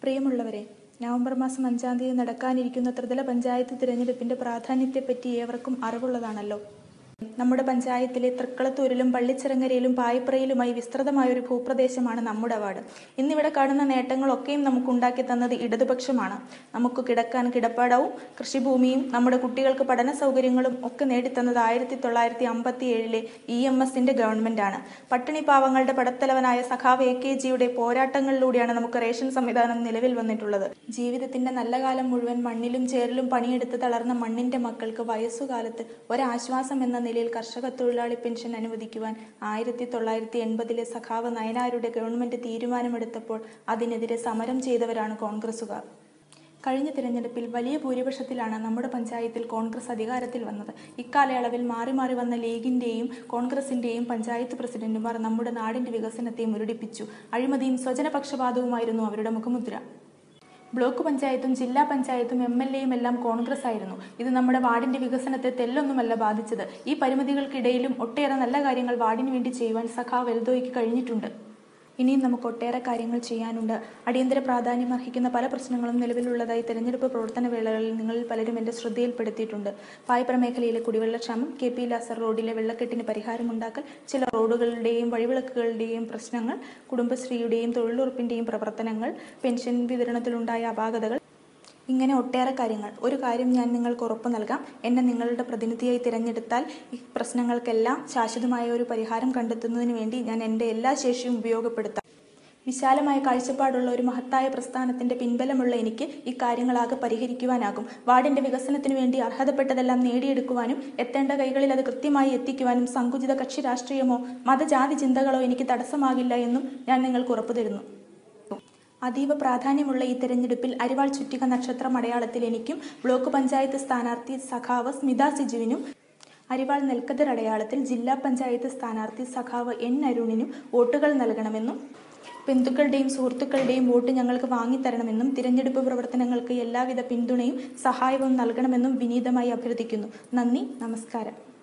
പ്രിയമുള്ളവരെ നവംബർ മാസം അഞ്ചാം തീയതി നടക്കാനിരിക്കുന്ന ത്രിതല പഞ്ചായത്ത് തിരഞ്ഞെടുപ്പിന്റെ പ്രാധാന്യത്തെപ്പറ്റി ഏവർക്കും അറിവുള്ളതാണല്ലോ നമ്മുടെ പഞ്ചായത്തിലെ തൃക്കളത്തൂരിലും പള്ളിച്ചിറങ്ങരയിലും പായിപ്രയിലുമായി വിസ്തൃതമായ ഒരു ഭൂപ്രദേശമാണ് നമ്മുടെ വാർഡ് ഇന്നിവിടെ കാണുന്ന നേട്ടങ്ങളൊക്കെയും നമുക്ക് ഉണ്ടാക്കി തന്നത് ഇടതുപക്ഷമാണ് നമുക്ക് കിടക്കാൻ കിടപ്പാടവും കൃഷിഭൂമിയും നമ്മുടെ കുട്ടികൾക്ക് പഠന സൗകര്യങ്ങളും ഒക്കെ നേടിത്തന്നത് ആയിരത്തി തൊള്ളായിരത്തി അമ്പത്തി ഏഴിലെ ഇ എം എസിന്റെ ഗവൺമെന്റാണ് പട്ടിണി പാവങ്ങളുടെ പടത്തലവനായ സഖാവ് എ കെ ജിയുടെ പോരാട്ടങ്ങളിലൂടെയാണ് നമുക്ക് റേഷൻ സംവിധാനം നിലവിൽ വന്നിട്ടുള്ളത് ജീവിതത്തിന്റെ നല്ല കാലം മുഴുവൻ മണ്ണിലും ചേറിലും പണിയെടുത്ത് തളർന്ന മണ്ണിന്റെ മക്കൾക്ക് വയസ്സുകാലത്ത് ഒരാശ്വാസം എന്ന നിലയിൽ കർഷക തൊഴിലാളി പെൻഷൻ അനുവദിക്കുവാൻ ആയിരത്തി തൊള്ളായിരത്തി എൺപതിലെ സഖാവ് നയനാരുടെ ഗവൺമെന്റ് തീരുമാനമെടുത്തപ്പോൾ അതിനെതിരെ സമരം ചെയ്തവരാണ് കോൺഗ്രസുകാർ കഴിഞ്ഞ തിരഞ്ഞെടുപ്പിൽ വലിയ ഭൂരിപക്ഷത്തിലാണ് നമ്മുടെ പഞ്ചായത്തിൽ കോൺഗ്രസ് അധികാരത്തിൽ വന്നത് ഇക്കാലയളവിൽ മാറി മാറി വന്ന ലീഗിന്റെയും കോൺഗ്രസിന്റെയും പഞ്ചായത്ത് പ്രസിഡന്റുമാർ നമ്മുടെ നാടിന്റെ വികസനത്തെ മുരടിപ്പിച്ചു അഴിമതിയും സ്വജനപക്ഷപാതവുമായിരുന്നു അവരുടെ മുഖമുദ്ര ബ്ലോക്ക് പഞ്ചായത്തും ജില്ലാ പഞ്ചായത്തും എം എൽ എയും എല്ലാം കോൺഗ്രസ് ആയിരുന്നു ഇത് നമ്മുടെ വാർഡിന്റെ വികസനത്തെ തെല്ലൊന്നുമല്ല ബാധിച്ചത് ഈ പരിമിതികൾക്കിടയിലും ഒട്ടേറെ നല്ല കാര്യങ്ങൾ വാർഡിന് വേണ്ടി ചെയ്യുവാൻ സഖാവ് എൽദോയ്ക്ക് കഴിഞ്ഞിട്ടുണ്ട് ഇനിയും നമുക്ക് ഒട്ടേറെ കാര്യങ്ങൾ ചെയ്യാനുണ്ട് അടിയന്തര പ്രാധാന്യം അർഹിക്കുന്ന പല പ്രശ്നങ്ങളും നിലവിലുള്ളതായി തെരഞ്ഞെടുപ്പ് പ്രവർത്തന വേളകളിൽ നിങ്ങളിൽ പലരും എൻ്റെ ശ്രദ്ധയിൽപ്പെടുത്തിയിട്ടുണ്ട് പായ്പ്ര മേഖലയിലെ കുടിവെള്ളക്ഷാമം കെ പി ലാസർ റോഡിലെ വെള്ളക്കെട്ടിന് പരിഹാരമുണ്ടാക്കൽ ചില റോഡുകളുടെയും വഴിവിളക്കുകളുടെയും പ്രശ്നങ്ങൾ കുടുംബശ്രീയുടെയും തൊഴിലുറപ്പിൻ്റെയും പ്രവർത്തനങ്ങൾ പെൻഷൻ വിതരണത്തിലുണ്ടായ അപാകതകൾ ഇങ്ങനെ ഒട്ടേറെ കാര്യങ്ങൾ ഒരു കാര്യം ഞാൻ നിങ്ങൾക്ക് ഉറപ്പ് നൽകാം എന്നെ നിങ്ങളുടെ പ്രതിനിധിയായി തിരഞ്ഞെടുത്താൽ ഈ പ്രശ്നങ്ങൾക്കെല്ലാം ശാശ്വതമായ ഒരു പരിഹാരം കണ്ടെത്തുന്നതിന് വേണ്ടി ഞാൻ എൻ്റെ എല്ലാ ശേഷിയും ഉപയോഗപ്പെടുത്താം വിശാലമായ കാഴ്ചപ്പാടുള്ള ഒരു മഹത്തായ പ്രസ്ഥാനത്തിന്റെ പിൻബലമുള്ള എനിക്ക് ഈ കാര്യങ്ങളാകെ പരിഹരിക്കുവാനാകും വാർഡിന്റെ വികസനത്തിനു വേണ്ടി അർഹതപ്പെട്ടതെല്ലാം നേടിയെടുക്കുവാനും എത്തേണ്ട കൈകളിൽ അത് കൃത്യമായി എത്തിക്കുവാനും സങ്കുചിത കക്ഷി രാഷ്ട്രീയമോ മതജാതി ചിന്തകളോ എനിക്ക് തടസ്സമാകില്ല എന്നും ഞാൻ നിങ്ങൾക്ക് ഉറപ്പു തരുന്നു അതീവ പ്രാധാന്യമുള്ള ഈ തെരഞ്ഞെടുപ്പിൽ അരിവാൾ ചുറ്റിക നക്ഷത്രം അടയാളത്തിൽ എനിക്കും ബ്ലോക്ക് പഞ്ചായത്ത് സ്ഥാനാർത്ഥി സഖാവ് സ്മിത സിജുവിനും അരിവാൾ നെൽക്കതിർ അടയാളത്തിൽ ജില്ലാ പഞ്ചായത്ത് സ്ഥാനാർത്ഥി സഖാവ് എൻ അരുണിനും വോട്ടുകൾ നൽകണമെന്നും ബന്ധുക്കളുടെയും സുഹൃത്തുക്കളുടെയും വോട്ട് ഞങ്ങൾക്ക് വാങ്ങിത്തരണമെന്നും തിരഞ്ഞെടുപ്പ് പ്രവർത്തനങ്ങൾക്ക് എല്ലാവിധ പിന്തുണയും സഹായവും നൽകണമെന്നും വിനീതമായി അഭ്യർത്ഥിക്കുന്നു നന്ദി നമസ്കാരം